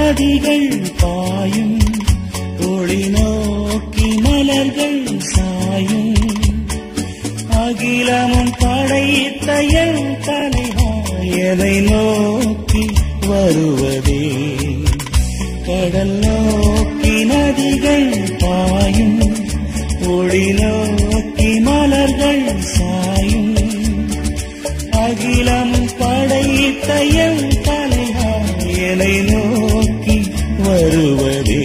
நதிகள் பாயும் ஒளி நோக்கி மலர்கள் சாயும் அகிலமும் படைத்த என் தலைவா எதை நோக்கி வருவதே கடல் நோக்கி நதிகள் பாயும் ஒளி நோக்கி மலர்கள் சாயும் அகிலம் படைத்த என் தலைவா என்னை நோக்கி வருவதே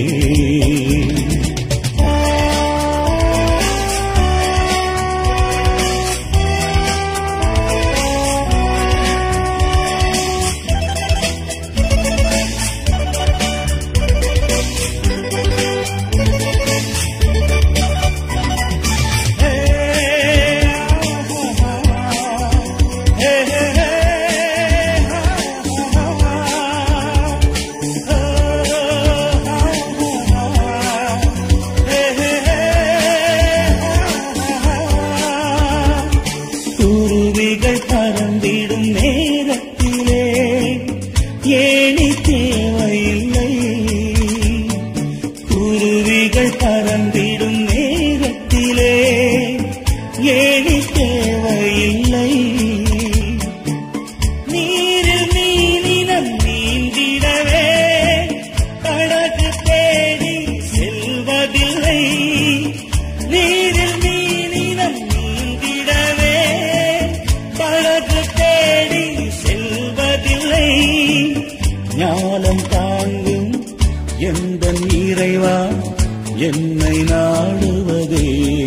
குருவிகள் பறந்திடும் நேரத்திலே ஏணி தேவையில்லை குருவிகள் பறந்திடும் நேரத்திலே ஏணி தேவையில்லை நீரில் மீனினம் நீந்திடவே படகு தேடி செல்வதில்லை நீரில் மீனினம் நீந்திடவே படகு தேடி செல்வதில்லை ஞானம் தாங்கும் எந்த இறைவா என்னை நாடுவதே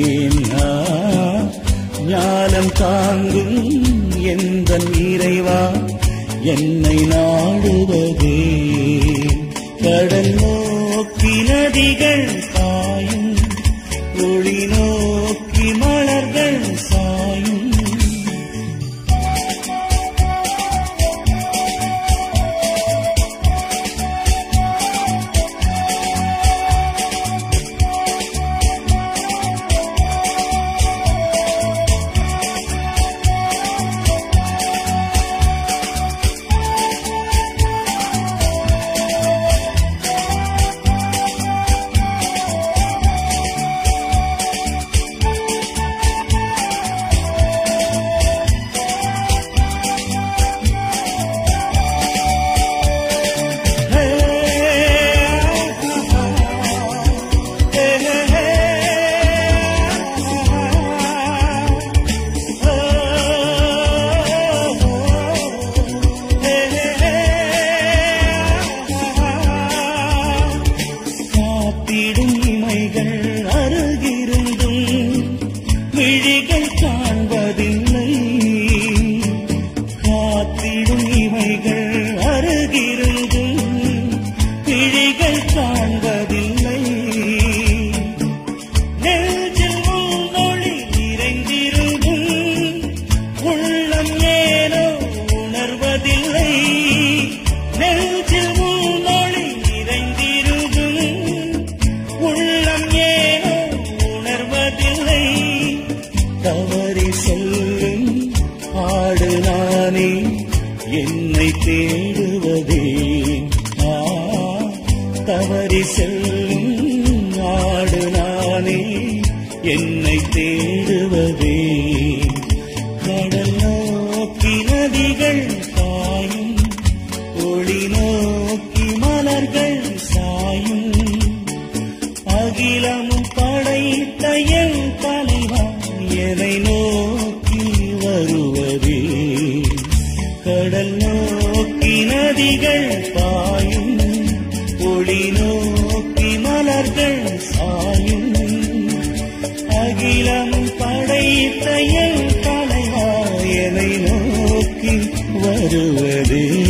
ஞானம் தாங்கும் எந்த இறைவா என்னை நாடுவதே கடல் நோக்கி நதிகள் பாயும் ஒளி நோக்கி மலர்கள் சாயும் காத்திடும் இமைகள் அருகிருந்தும் விழிகள் காண்பதில்லை காத்திடும் இமைகள் அருகிருந்தும் விழிகள் காண்பதில்லை நெஞ்சில் உன்னொளி நிறைந்திருந்தும் உள்ளம் ஏனோ உணர்வதில்லை நெஞ்சில் உன்னொளி நிறைந்திருந்தும் உள்ளம் ஏனோ உணர்வதில்லை தவறி செல்லும் ஆடு நானே என்னை தேடுவதே ஆ, தவறி செல்லும் ஆடு நானே என்னை தேடுவதே கடல் நோக்கி நதிகள் பாயும் ஒளி நோக்கி மலர்கள் சாயும் அகிலமும் படைத்த என் தலைவா எதை நோக்கி வருவதே கடல் நோக்கி நதிகள் பாயும் ஒளி நோக்கி மலர்கள் சாயும் அகிலமும் படைத்த என் தலைவா எதை நோக்கி வருவதே